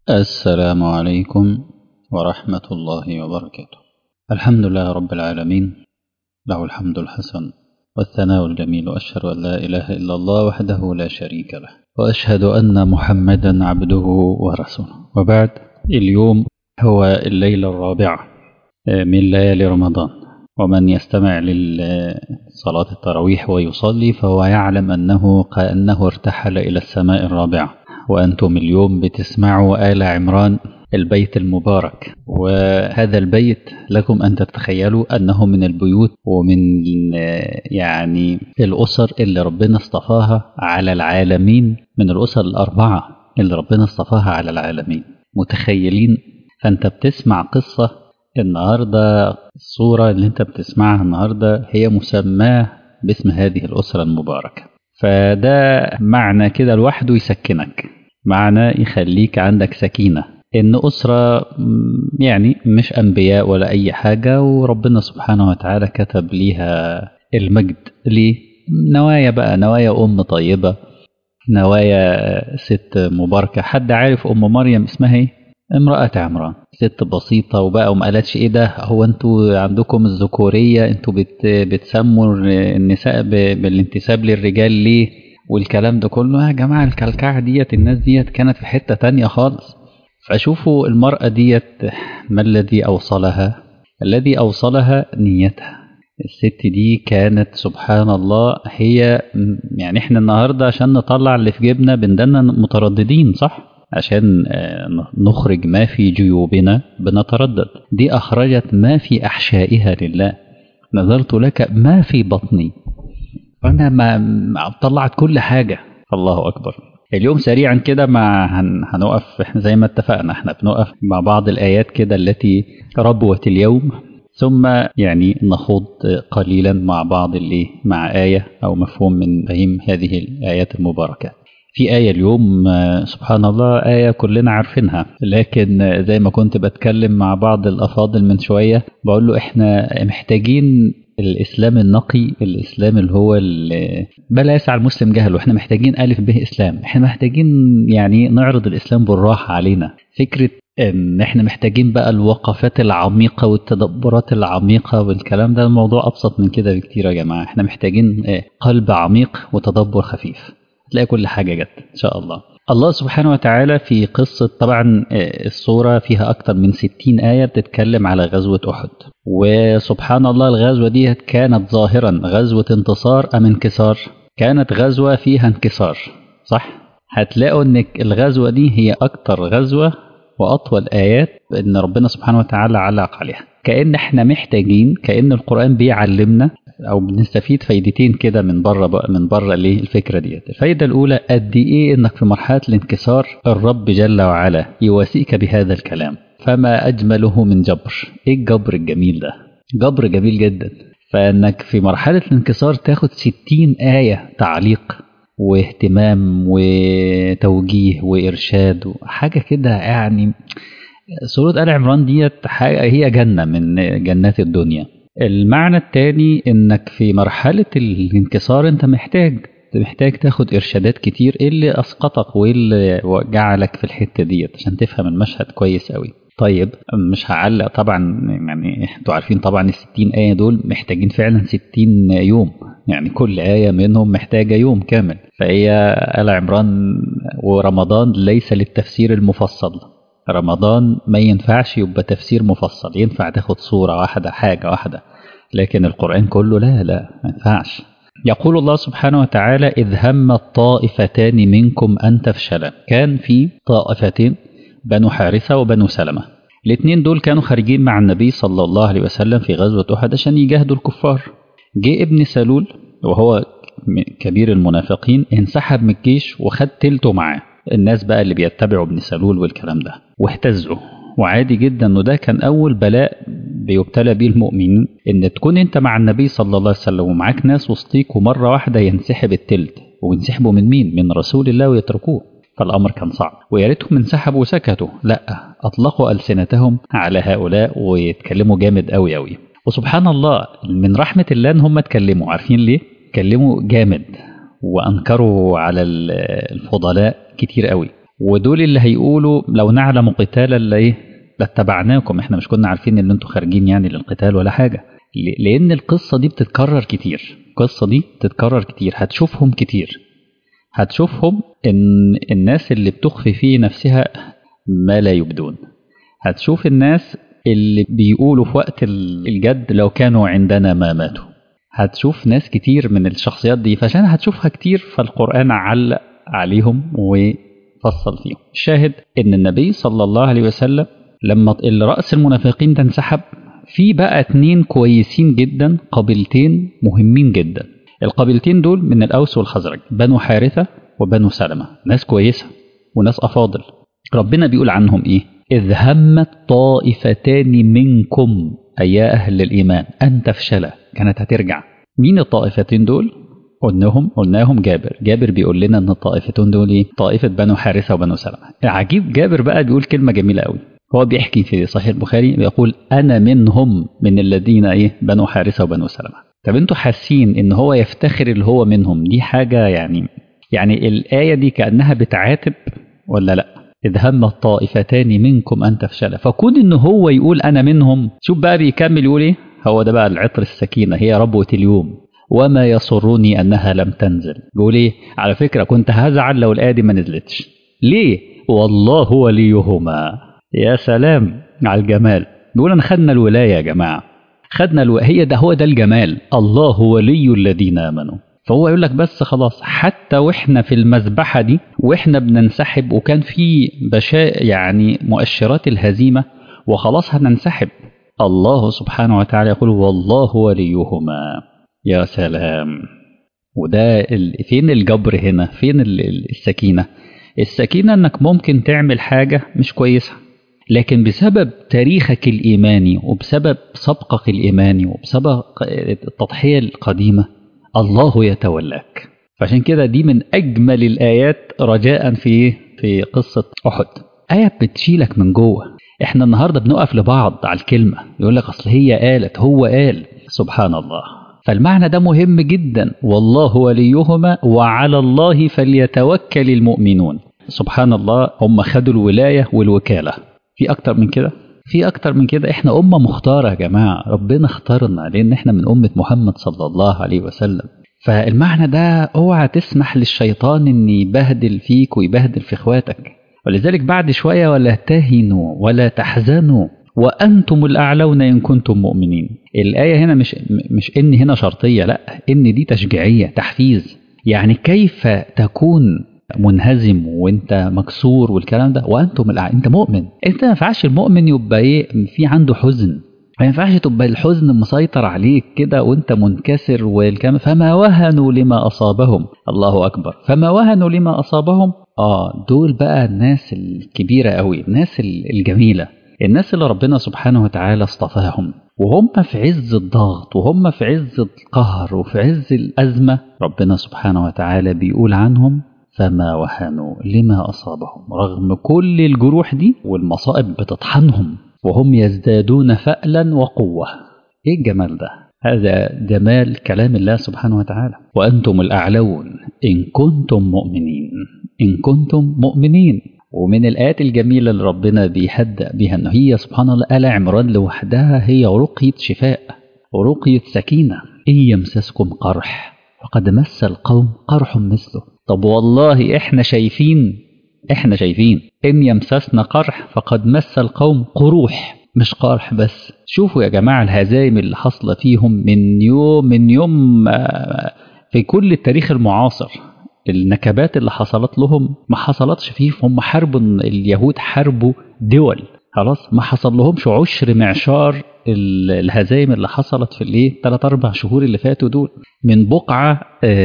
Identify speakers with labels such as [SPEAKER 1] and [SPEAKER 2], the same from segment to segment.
[SPEAKER 1] السلام عليكم ورحمة الله وبركاته الحمد لله رب العالمين له الحمد الحسن والثناء الجميل وأشهد أن لا إله إلا الله وحده لا شريك له وأشهد أن محمدا عبده ورسوله وبعد اليوم هو الليلة الرابعة من ليالي رمضان ومن يستمع لصلاة التراويح ويصلي فهو يعلم أنه كأنه ارتحل إلى السماء الرابعة وأنتم اليوم بتسمعوا آل عمران البيت المبارك وهذا البيت لكم أن تتخيلوا أنه من البيوت ومن يعني الأسر اللي ربنا اصطفاها على العالمين من الأسر الأربعة اللي ربنا اصطفاها على العالمين متخيلين فأنت بتسمع قصة النهاردة الصورة اللي انت بتسمعها النهاردة هي مسماه باسم هذه الأسرة المباركة فده معنى كده لوحده يسكنك معنى يخليك عندك سكينة إن أسرة يعني مش أنبياء ولا أي حاجة وربنا سبحانه وتعالى كتب ليها المجد ليه نوايا بقى نوايا أم طيبة نوايا ست مباركة حد عارف أم مريم اسمها ايه امرأة عمران ست بسيطة وبقى وما قالتش ايه ده هو انتوا عندكم الذكورية انتوا بت بتسموا النساء بالانتساب للرجال ليه والكلام ده كله يا جماعة الكلكعة ديت الناس ديت كانت في حتة تانية خالص فشوفوا المرأة ديت ما الذي أوصلها الذي أوصلها نيتها الست دي كانت سبحان الله هي يعني احنا النهاردة عشان نطلع اللي في جيبنا بندنا مترددين صح؟ عشان نخرج ما في جيوبنا بنتردد دي أخرجت ما في أحشائها لله نظرت لك ما في بطني فأنا ما طلعت كل حاجة الله أكبر اليوم سريعا كده مع هنقف احنا زي ما اتفقنا احنا بنقف مع بعض الآيات كده التي ربوت اليوم ثم يعني نخوض قليلا مع بعض اللي مع آية أو مفهوم من فهم هذه الآيات المباركة في آية اليوم سبحان الله آية كلنا عارفينها لكن زي ما كنت بتكلم مع بعض الأفاضل من شوية بقول له إحنا محتاجين الإسلام النقي الإسلام اللي هو اللي بلا يسعى المسلم جهله إحنا محتاجين ألف به إسلام إحنا محتاجين يعني نعرض الإسلام بالراحة علينا فكرة ان احنا محتاجين بقى الوقفات العميقة والتدبرات العميقة والكلام ده الموضوع ابسط من كده بكتير يا جماعة احنا محتاجين قلب عميق وتدبر خفيف تلاقي كل حاجة جت إن شاء الله الله سبحانه وتعالى في قصة طبعا الصورة فيها أكتر من ستين آية بتتكلم على غزوة أحد وسبحان الله الغزوة دي كانت ظاهرا غزوة انتصار أم انكسار كانت غزوة فيها انكسار صح هتلاقوا ان الغزوة دي هي أكتر غزوة وأطول آيات إن ربنا سبحانه وتعالى علق عليها كأن احنا محتاجين كأن القرآن بيعلمنا او بنستفيد فايدتين كده من بره بقى من بره ليه الفكره ديت الفايده الاولى قد ايه انك في مرحله الانكسار الرب جل وعلا يواسيك بهذا الكلام فما اجمله من جبر ايه الجبر الجميل ده جبر جميل جدا فانك في مرحله الانكسار تاخد ستين ايه تعليق واهتمام وتوجيه وارشاد وحاجه كده يعني سوره ال عمران ديت هي جنه من جنات الدنيا المعنى الثاني انك في مرحلة الانكسار انت محتاج محتاج تاخد ارشادات كتير ايه اللي اسقطك وايه اللي جعلك في الحتة ديت عشان تفهم المشهد كويس قوي طيب مش هعلق طبعا يعني انتوا عارفين طبعا ال 60 آية دول محتاجين فعلا 60 يوم يعني كل آية منهم محتاجة يوم كامل فهي آل عمران ورمضان ليس للتفسير المفصل رمضان ما ينفعش يبقى تفسير مفصل ينفع تاخد صورة واحدة حاجة واحدة لكن القرآن كله لا لا ما ينفعش يقول الله سبحانه وتعالى إذ هم الطائفتان منكم أن تفشلا كان في طائفتين بنو حارثة وبنو سلمة الاثنين دول كانوا خارجين مع النبي صلى الله عليه وسلم في غزوة أحد عشان يجاهدوا الكفار جه ابن سلول وهو كبير المنافقين انسحب من الجيش وخد تلته معاه الناس بقى اللي بيتبعوا ابن سلول والكلام ده واهتزوا وعادي جدا انه ده كان اول بلاء بيبتلى بيه المؤمنين ان تكون انت مع النبي صلى الله عليه وسلم ومعاك ناس وسطيك ومره واحده ينسحب التلت وينسحبوا من مين من رسول الله ويتركوه فالامر كان صعب ويا ريتهم انسحبوا وسكتوا لا اطلقوا السنتهم على هؤلاء ويتكلموا جامد قوي قوي وسبحان الله من رحمه الله ان هم اتكلموا عارفين ليه اتكلموا جامد وانكروا على الفضلاء كتير قوي ودول اللي هيقولوا لو نعلم قتالا لايه لاتبعناكم احنا مش كنا عارفين ان انتوا خارجين يعني للقتال ولا حاجه ل- لان القصه دي بتتكرر كتير القصه دي بتتكرر كتير هتشوفهم كتير هتشوفهم ان الناس اللي بتخفي في نفسها ما لا يبدون هتشوف الناس اللي بيقولوا في وقت ال- الجد لو كانوا عندنا ما ماتوا هتشوف ناس كتير من الشخصيات دي فعشان هتشوفها كتير فالقرآن علق عليهم وفصل فيهم الشاهد ان النبي صلى الله عليه وسلم لما رأس المنافقين ده انسحب في بقى اتنين كويسين جدا قبيلتين مهمين جدا القبيلتين دول من الأوس والخزرج بنو حارثة وبنو سلمة ناس كويسة وناس أفاضل ربنا بيقول عنهم إيه إذ همت طائفتان منكم أي يا أهل الإيمان أن تفشلا كانت هترجع مين الطائفتين دول قلناهم قلناهم جابر جابر بيقول لنا ان الطائفتين دول ايه طائفه بنو حارثه وبنو سلمه عجيب جابر بقى بيقول كلمه جميله قوي هو بيحكي في صحيح البخاري بيقول انا منهم من الذين ايه بنو حارثه وبنو سلمه طب انتوا حاسين ان هو يفتخر اللي هو منهم دي حاجه يعني يعني الايه دي كانها بتعاتب ولا لا إذ هم الطائفتان منكم أن تفشلا فكون إن هو يقول أنا منهم شوف بقى بيكمل يقول إيه هو ده بقى العطر السكينة هي ربوة اليوم وما يسرني أنها لم تنزل بيقول إيه على فكرة كنت هزعل لو الآية دي ما نزلتش ليه والله وليهما يا سلام على الجمال بيقول أنا خدنا الولاية يا جماعة خدنا الو... هي ده هو ده الجمال الله ولي الذين آمنوا فهو يقول لك بس خلاص حتى واحنا في المذبحه دي واحنا بننسحب وكان في بشاء يعني مؤشرات الهزيمه وخلاص هننسحب الله سبحانه وتعالى يقول والله وليهما يا سلام وده ال... فين الجبر هنا فين ال... السكينه السكينه انك ممكن تعمل حاجه مش كويسه لكن بسبب تاريخك الإيماني وبسبب سبقك الإيماني وبسبب التضحية القديمة الله يتولاك فعشان كده دي من أجمل الآيات رجاء في في قصة أحد آية بتشيلك من جوه احنا النهاردة بنقف لبعض على الكلمة يقول لك أصل هي قالت هو قال سبحان الله فالمعنى ده مهم جدا والله وليهما وعلى الله فليتوكل المؤمنون سبحان الله هم خدوا الولاية والوكالة في أكتر من كده في أكتر من كده إحنا أمة مختارة يا جماعة ربنا اختارنا لأن إحنا من أمة محمد صلى الله عليه وسلم فالمعنى ده اوعى تسمح للشيطان ان يبهدل فيك ويبهدل في اخواتك ولذلك بعد شوية ولا تهنوا ولا تحزنوا وأنتم الأعلون إن كنتم مؤمنين الآية هنا مش مش إن هنا شرطية لا إن دي تشجيعية تحفيز يعني كيف تكون منهزم وانت مكسور والكلام ده وانتم الأع... انت مؤمن انت ما ينفعش المؤمن يبقى ايه في عنده حزن ما ينفعش تبقى الحزن مسيطر عليك كده وانت منكسر والكلام فما وهنوا لما اصابهم الله اكبر فما وهنوا لما اصابهم اه دول بقى الناس الكبيره قوي الناس الجميله الناس اللي ربنا سبحانه وتعالى اصطفاهم وهم في عز الضغط وهم في عز القهر وفي عز الازمه ربنا سبحانه وتعالى بيقول عنهم فما وهنوا لما أصابهم رغم كل الجروح دي والمصائب بتطحنهم وهم يزدادون فألا وقوة إيه الجمال ده هذا جمال كلام الله سبحانه وتعالى وأنتم الأعلون إن كنتم مؤمنين إن كنتم مؤمنين ومن الآيات الجميلة اللي ربنا بيهدأ بها أنه هي سبحان الله آل عمران لوحدها هي رقية شفاء ورقية سكينة إن يمسسكم قرح فقد مس القوم قرح مثله طب والله احنا شايفين احنا شايفين ان يمسسنا قرح فقد مس القوم قروح مش قرح بس شوفوا يا جماعة الهزائم اللي حصل فيهم من يوم من يوم في كل التاريخ المعاصر النكبات اللي حصلت لهم ما حصلتش فيهم هم حاربوا اليهود حاربوا دول خلاص ما حصل لهمش عشر معشار الهزايم اللي حصلت في الايه ثلاث اربع شهور اللي فاتوا دول من بقعه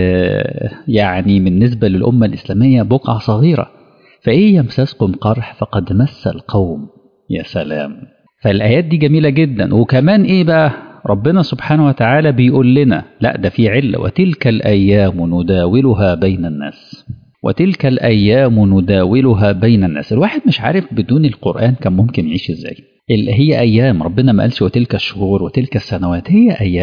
[SPEAKER 1] آه يعني بالنسبه للامه الاسلاميه بقعه صغيره فايه يمسسكم قرح فقد مس القوم يا سلام فالايات دي جميله جدا وكمان ايه بقى ربنا سبحانه وتعالى بيقول لنا لا ده في عله وتلك الايام نداولها بين الناس وتلك الأيام نداولها بين الناس الواحد مش عارف بدون القرآن كان ممكن يعيش إزاي هي أيام ربنا ما قالش وتلك الشهور وتلك السنوات هي أيام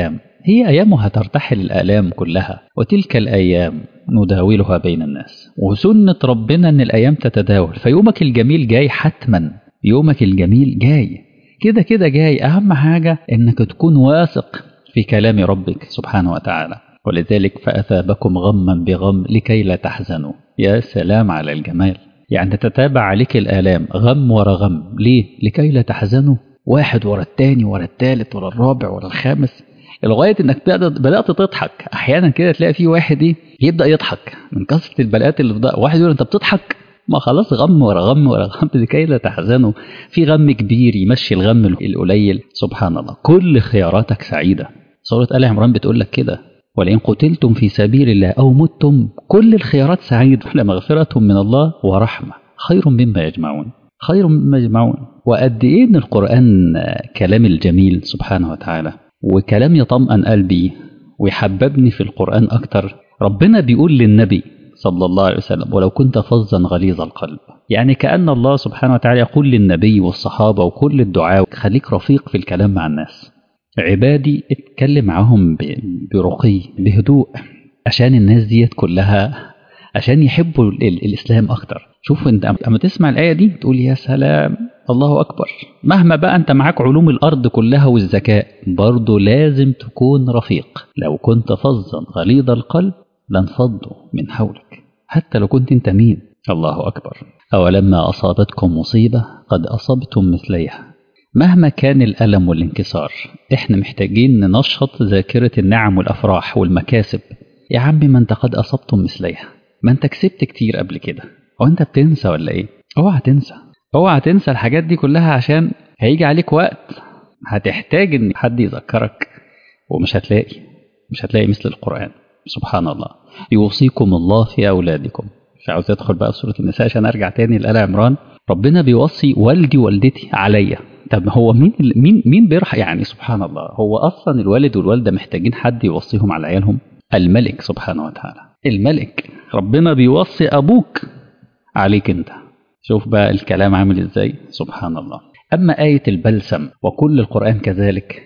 [SPEAKER 1] هي أيام هترتحل الآلام كلها وتلك الأيام نداولها بين الناس وسنة ربنا أن الأيام تتداول فيومك الجميل جاي حتما يومك الجميل جاي كده كده جاي أهم حاجة أنك تكون واثق في كلام ربك سبحانه وتعالى ولذلك فأثابكم غما بغم لكي لا تحزنوا يا سلام على الجمال يعني تتابع عليك الآلام غم ورا غم ليه؟ لكي لا تحزنوا واحد ورا التاني ورا التالت ورا الرابع ورا الخامس لغاية انك بدأت تضحك احيانا كده تلاقي في واحد ايه يبدأ يضحك من كثرة البلاءات اللي بضاء واحد يقول انت بتضحك ما خلاص غم ورا غم ورا غم لكي لا تحزنوا في غم كبير يمشي الغم القليل سبحان الله كل خياراتك سعيدة سورة آل عمران بتقول لك كده ولئن قتلتم في سبيل الله أو متم كل الخيارات سعيدة لمغفرة من الله ورحمة خير مما يجمعون خير مما يجمعون وقد إيه إن القرآن كلام الجميل سبحانه وتعالى وكلام يطمئن قلبي ويحببني في القرآن أكتر ربنا بيقول للنبي صلى الله عليه وسلم ولو كنت فظا غليظ القلب يعني كأن الله سبحانه وتعالى يقول للنبي والصحابة وكل الدعاء خليك رفيق في الكلام مع الناس عبادي اتكلم معاهم برقي بهدوء عشان الناس ديت كلها عشان يحبوا الإسلام أكتر شوف انت اما تسمع الآية دي تقول يا سلام الله أكبر مهما بقى أنت معاك علوم الأرض كلها والذكاء برضه لازم تكون رفيق لو كنت فظا غليظ القلب لانفضوا من حولك حتى لو كنت انت مين الله أكبر أولما أصابتكم مصيبة قد أصبتم مثليها مهما كان الألم والانكسار احنا محتاجين ننشط ذاكرة النعم والأفراح والمكاسب يا عم ما انت قد أصبتم مثليها ما انت كسبت كتير قبل كده هو انت بتنسى ولا ايه اوعى تنسى اوعى تنسى الحاجات دي كلها عشان هيجي عليك وقت هتحتاج ان حد يذكرك ومش هتلاقي مش هتلاقي مثل القرآن سبحان الله يوصيكم الله في أولادكم مش عاوز ادخل بقى في سورة النساء عشان ارجع تاني لآل عمران ربنا بيوصي والدي والدتي عليا طب هو مين مين مين بيرحم يعني سبحان الله هو اصلا الوالد والوالده محتاجين حد يوصيهم على عيالهم الملك سبحانه وتعالى الملك ربنا بيوصي ابوك عليك انت شوف بقى الكلام عامل ازاي سبحان الله اما ايه البلسم وكل القران كذلك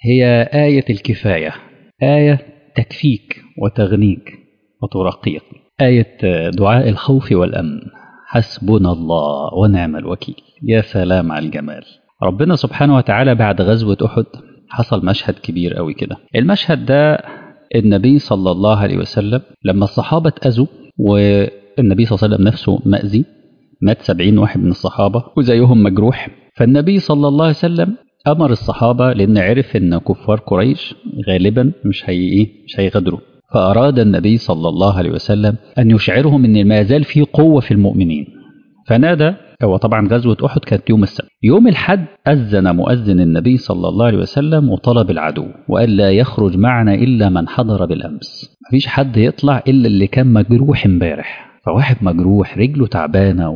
[SPEAKER 1] هي ايه الكفايه ايه تكفيك وتغنيك وترقيك ايه دعاء الخوف والامن حسبنا الله ونعم الوكيل يا سلام على الجمال ربنا سبحانه وتعالى بعد غزوة أحد حصل مشهد كبير قوي كده المشهد ده النبي صلى الله عليه وسلم لما الصحابة اتأذوا والنبي صلى الله عليه وسلم نفسه مأذي مات سبعين واحد من الصحابة وزيهم مجروح فالنبي صلى الله عليه وسلم أمر الصحابة لأن عرف أن كفار قريش غالبا مش هي مش هيغدروا فأراد النبي صلى الله عليه وسلم أن يشعرهم أن ما زال في قوة في المؤمنين فنادى هو طبعا غزوة أحد كانت يوم السبت يوم الحد أذن مؤذن النبي صلى الله عليه وسلم وطلب العدو وقال لا يخرج معنا إلا من حضر بالأمس مفيش حد يطلع إلا اللي كان مجروح امبارح فواحد مجروح رجله تعبانة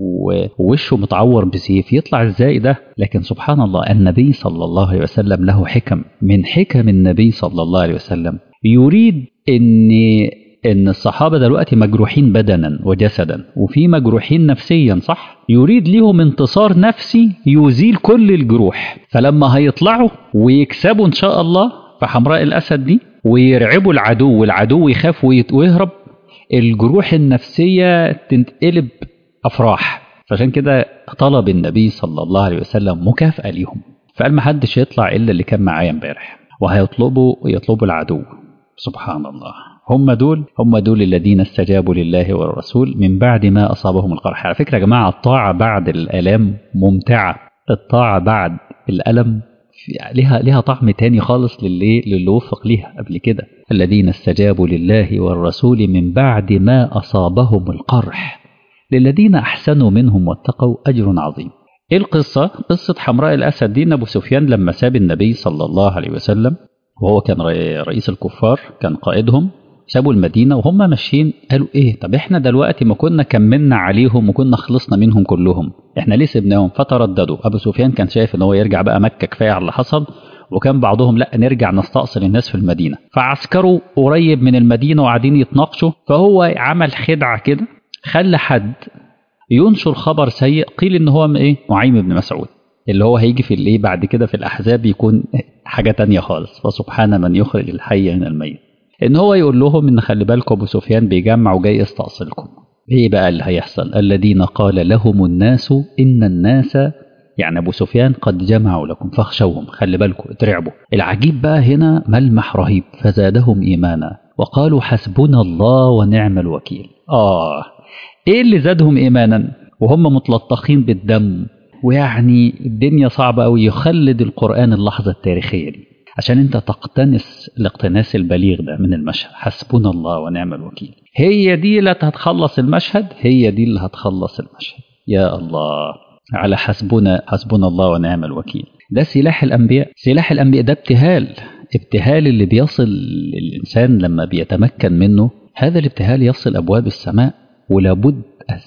[SPEAKER 1] ووشه متعور بسيف يطلع ازاي ده لكن سبحان الله النبي صلى الله عليه وسلم له حكم من حكم النبي صلى الله عليه وسلم يريد ان ان الصحابه دلوقتي مجروحين بدنا وجسدا وفي مجروحين نفسيا صح يريد ليهم انتصار نفسي يزيل كل الجروح فلما هيطلعوا ويكسبوا ان شاء الله في حمراء الاسد دي ويرعبوا العدو والعدو يخاف ويهرب الجروح النفسيه تنقلب افراح فعشان كده طلب النبي صلى الله عليه وسلم مكافاه ليهم فقال ما حدش يطلع الا اللي كان معايا امبارح وهيطلبوا يطلبوا العدو سبحان الله هم دول هم دول الذين استجابوا لله والرسول من بعد ما أصابهم القرح على فكرة يا جماعة الطاعة بعد الآلام ممتعة الطاعة بعد الألم لها لها طعم تاني خالص للي للي وفق ليها قبل كده الذين استجابوا لله والرسول من بعد ما أصابهم القرح للذين أحسنوا منهم واتقوا أجر عظيم إيه القصة؟ قصة حمراء الأسد دي أبو سفيان لما ساب النبي صلى الله عليه وسلم وهو كان رئيس الكفار كان قائدهم سابوا المدينة وهم ماشيين قالوا ايه طب احنا دلوقتي ما كنا كملنا عليهم وكنا خلصنا منهم كلهم احنا ليه سيبناهم فترددوا ابو سفيان كان شايف ان هو يرجع بقى مكة كفاية على اللي حصل وكان بعضهم لا نرجع نستأصل الناس في المدينة فعسكروا قريب من المدينة وقاعدين يتناقشوا فهو عمل خدعة كده خلى حد ينشر خبر سيء قيل ان هو ايه نعيم بن مسعود اللي هو هيجي في الايه بعد كده في الاحزاب يكون حاجه تانية خالص فسبحان من يخرج الحي من الميت ان هو يقول لهم ان خلي بالكم ابو سفيان بيجمع وجاي يستأصلكم ايه بقى اللي هيحصل الذين قال لهم الناس ان الناس يعني ابو سفيان قد جمعوا لكم فاخشوهم خلي بالكم اترعبوا العجيب بقى هنا ملمح رهيب فزادهم ايمانا وقالوا حسبنا الله ونعم الوكيل اه ايه اللي زادهم ايمانا وهم متلطخين بالدم ويعني الدنيا صعبة أوي يخلد القرآن اللحظة التاريخية دي عشان انت تقتنس الاقتناس البليغ ده من المشهد حسبنا الله ونعم الوكيل هي دي اللي هتخلص المشهد هي دي اللي هتخلص المشهد يا الله على حسبنا حسبنا الله ونعم الوكيل ده سلاح الأنبياء سلاح الأنبياء ده ابتهال ابتهال اللي بيصل الإنسان لما بيتمكن منه هذا الابتهال يصل أبواب السماء ولابد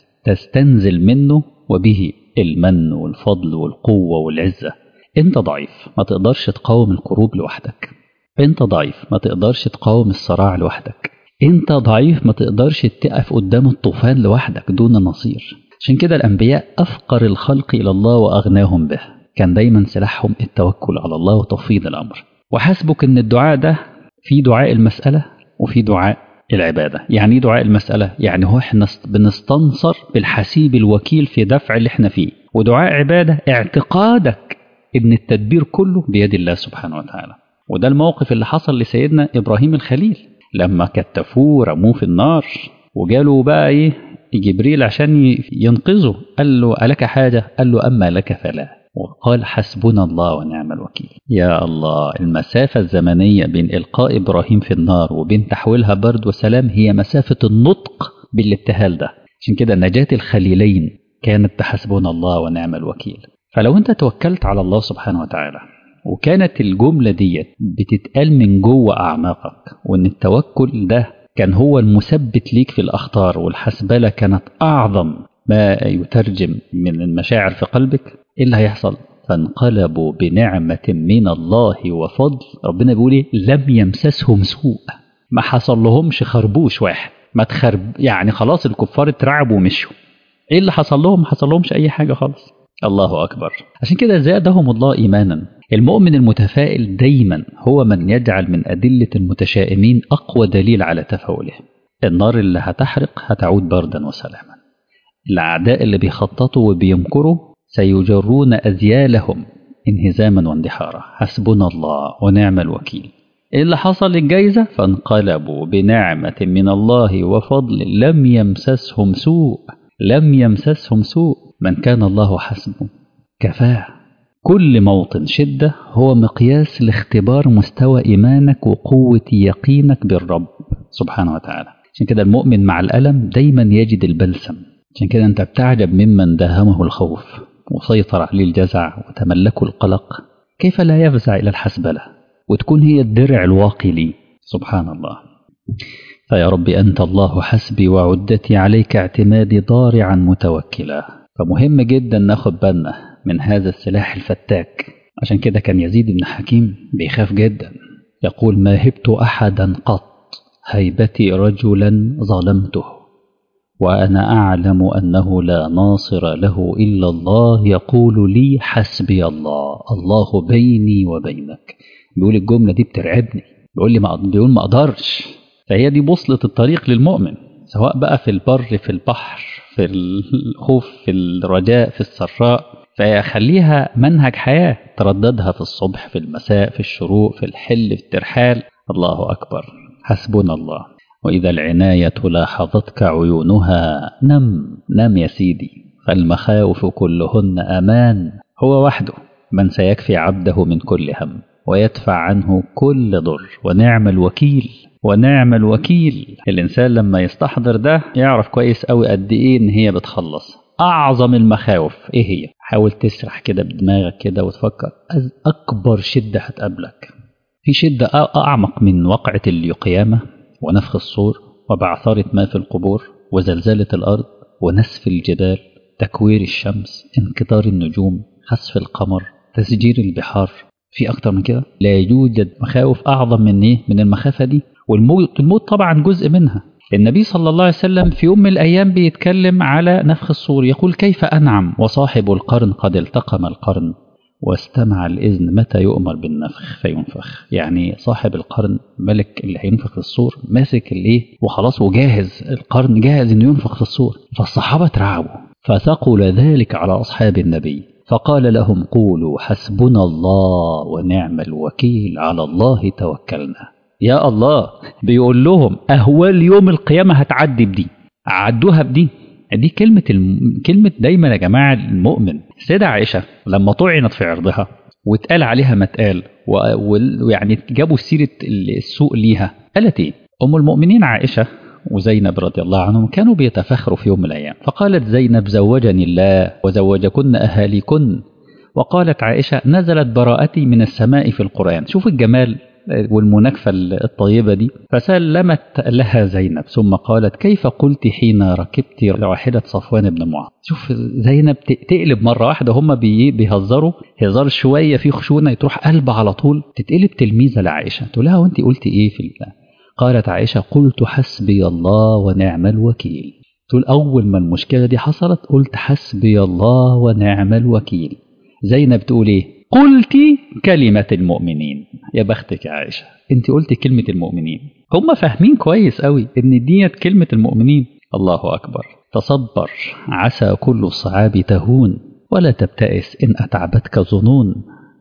[SPEAKER 1] تستنزل منه وبه المن والفضل والقوة والعزة انت ضعيف ما تقدرش تقاوم الكروب لوحدك انت ضعيف ما تقدرش تقاوم الصراع لوحدك انت ضعيف ما تقدرش تقف قدام الطوفان لوحدك دون نصير عشان كده الأنبياء أفقر الخلق إلى الله وأغناهم به كان دايما سلاحهم التوكل على الله وتفويض الأمر وحسبك أن الدعاء ده في دعاء المسألة وفي دعاء العبادة يعني ايه دعاء المسألة يعني هو احنا بنستنصر بالحسيب الوكيل في دفع اللي احنا فيه ودعاء عبادة اعتقادك ان التدبير كله بيد الله سبحانه وتعالى وده الموقف اللي حصل لسيدنا إبراهيم الخليل لما كتفوه رموه في النار وجاله بقى ايه جبريل عشان ينقذه قال له ألك حاجة قال له أما لك فلا وقال حسبنا الله ونعم الوكيل يا الله المسافة الزمنية بين إلقاء إبراهيم في النار وبين تحويلها برد وسلام هي مسافة النطق بالابتهال ده عشان كده نجاة الخليلين كانت بحسبنا الله ونعم الوكيل فلو أنت توكلت على الله سبحانه وتعالى وكانت الجملة ديت بتتقال من جوه أعماقك وإن التوكل ده كان هو المثبت ليك في الأخطار والحسبلة كانت أعظم ما يترجم من المشاعر في قلبك إيه اللي هيحصل فانقلبوا بنعمة من الله وفضل ربنا بيقول إيه لم يمسسهم سوء ما حصل لهمش خربوش واحد ما تخرب يعني خلاص الكفار اترعبوا ومشوا ايه اللي حصل لهم ما حصل لهمش اي حاجه خالص الله اكبر عشان كده زادهم الله ايمانا المؤمن المتفائل دايما هو من يجعل من ادله المتشائمين اقوى دليل على تفاؤله النار اللي هتحرق هتعود بردا وسلاما الاعداء اللي بيخططوا وبيمكروا سيجرون أذيالهم انهزاما واندحارا حسبنا الله ونعم الوكيل إيه اللي حصل للجايزة فانقلبوا بنعمة من الله وفضل لم يمسسهم سوء لم يمسسهم سوء من كان الله حسبه كفاه كل موطن شدة هو مقياس لاختبار مستوى إيمانك وقوة يقينك بالرب سبحانه وتعالى عشان كده المؤمن مع الألم دايما يجد البلسم عشان كده أنت بتعجب ممن داهمه الخوف وسيطر عليه الجزع وتملكه القلق كيف لا يفزع إلى الحسبلة وتكون هي الدرع الواقي لي سبحان الله فيا رب أنت الله حسبي وعدتي عليك اعتمادي ضارعا متوكلا فمهم جدا ناخد بالنا من هذا السلاح الفتاك عشان كده كان يزيد بن حكيم بيخاف جدا يقول ما هبت أحدا قط هيبتي رجلا ظلمته وأنا أعلم أنه لا ناصر له إلا الله يقول لي حسبي الله الله بيني وبينك بيقول الجملة دي بترعبني بيقول لي ما بيقول ما أقدرش فهي دي بوصلة الطريق للمؤمن سواء بقى في البر في البحر في الخوف في الرجاء في السراء فخليها منهج حياة ترددها في الصبح في المساء في الشروق في الحل في الترحال الله أكبر حسبنا الله وإذا العناية لاحظتك عيونها نم نم يا سيدي فالمخاوف كلهن أمان هو وحده من سيكفي عبده من كل هم ويدفع عنه كل ضر ونعم الوكيل ونعم الوكيل الإنسان لما يستحضر ده يعرف كويس أوي قد إيه إن هي بتخلص أعظم المخاوف إيه هي حاول تسرح كده بدماغك كده وتفكر أكبر شدة هتقابلك في شدة أعمق من وقعة القيامة ونفخ الصور وبعثرة ما في القبور وزلزلة الأرض ونسف الجبال تكوير الشمس انكدار النجوم خسف القمر تسجير البحار في أكتر من كده لا يوجد مخاوف أعظم من إيه من المخافة دي والموت الموت طبعا جزء منها النبي صلى الله عليه وسلم في يوم من الأيام بيتكلم على نفخ الصور يقول كيف أنعم وصاحب القرن قد التقم القرن واستمع الإذن متى يؤمر بالنفخ فينفخ يعني صاحب القرن ملك اللي هينفخ في الصور ماسك الايه وخلاص وجاهز القرن جاهز انه ينفخ في الصور فالصحابة ترعبوا فثقل ذلك على أصحاب النبي فقال لهم قولوا حسبنا الله ونعم الوكيل على الله توكلنا يا الله بيقول لهم أهوال يوم القيامة هتعدي بدي عدوها بدي دي كلمة الم... كلمة دايما يا جماعة المؤمن السيدة عائشة لما طعنت في عرضها واتقال عليها ما اتقال ويعني جابوا سيرة السوء ليها قالت ايه؟ أم المؤمنين عائشة وزينب رضي الله عنهم كانوا بيتفاخروا في يوم من الأيام فقالت زينب زوجني الله وزوجكن أهاليكن وقالت عائشة نزلت براءتي من السماء في القرآن شوف الجمال والمناكفة الطيبة دي فسلمت لها زينب ثم قالت كيف قلت حين ركبت راحلة صفوان بن معاذ شوف زينب تقلب مرة واحدة هم بي بيهزروا هزار شوية في خشونة تروح قلب على طول تتقلب تلميذة لعائشة تقول لها وانت قلت ايه في الله قالت عائشة قلت حسبي الله ونعم الوكيل تقول أول ما المشكلة دي حصلت قلت حسبي الله ونعم الوكيل زينب تقول ايه قلت كلمة المؤمنين يا بختك يا عائشة انت قلت كلمة المؤمنين هم فاهمين كويس قوي ان ديت كلمة المؤمنين الله أكبر تصبر عسى كل الصعاب تهون ولا تبتئس إن أتعبتك ظنون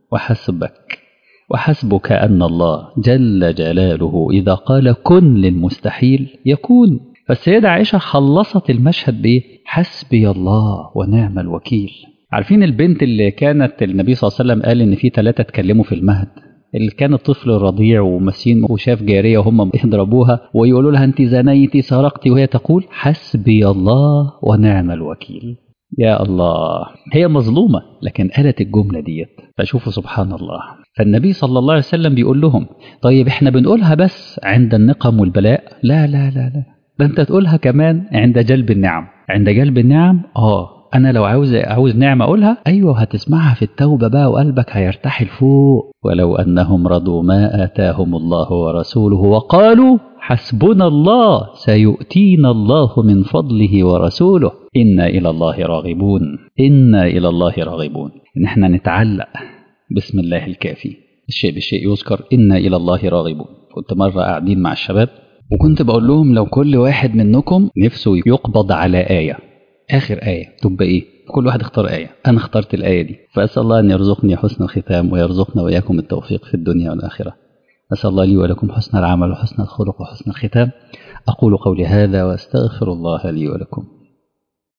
[SPEAKER 1] وحسبك وحسبك أن الله جل جلاله إذا قال كن للمستحيل يكون فالسيدة عائشة خلصت المشهد بإيه حسبي الله ونعم الوكيل عارفين البنت اللي كانت النبي صلى الله عليه وسلم قال ان في ثلاثه اتكلموا في المهد اللي كان الطفل رضيع وماشيين وشاف جاريه وهم يضربوها ويقولوا لها انت زنيتي سرقتي وهي تقول حسبي الله ونعم الوكيل يا الله هي مظلومه لكن قالت الجمله ديت فشوفوا سبحان الله فالنبي صلى الله عليه وسلم بيقول لهم طيب احنا بنقولها بس عند النقم والبلاء لا لا لا لا ده انت تقولها كمان عند جلب النعم عند جلب النعم اه انا لو عاوز عاوز نعمه اقولها ايوه هتسمعها في التوبه بقى وقلبك هيرتحل فوق ولو انهم رضوا ما اتاهم الله ورسوله وقالوا حسبنا الله سيؤتينا الله من فضله ورسوله انا الى الله راغبون انا الى الله راغبون ان احنا نتعلق بسم الله الكافي الشيء بالشيء يذكر انا الى الله راغبون كنت مره قاعدين مع الشباب وكنت بقول لهم لو كل واحد منكم نفسه يقبض على ايه آخر آية تبقى إيه؟ كل واحد اختار آية أنا اخترت الآية دي فأسأل الله أن يرزقني حسن الختام ويرزقنا وإياكم التوفيق في الدنيا والآخرة أسأل الله لي ولكم حسن العمل وحسن الخلق وحسن الختام أقول قولي هذا وأستغفر الله لي ولكم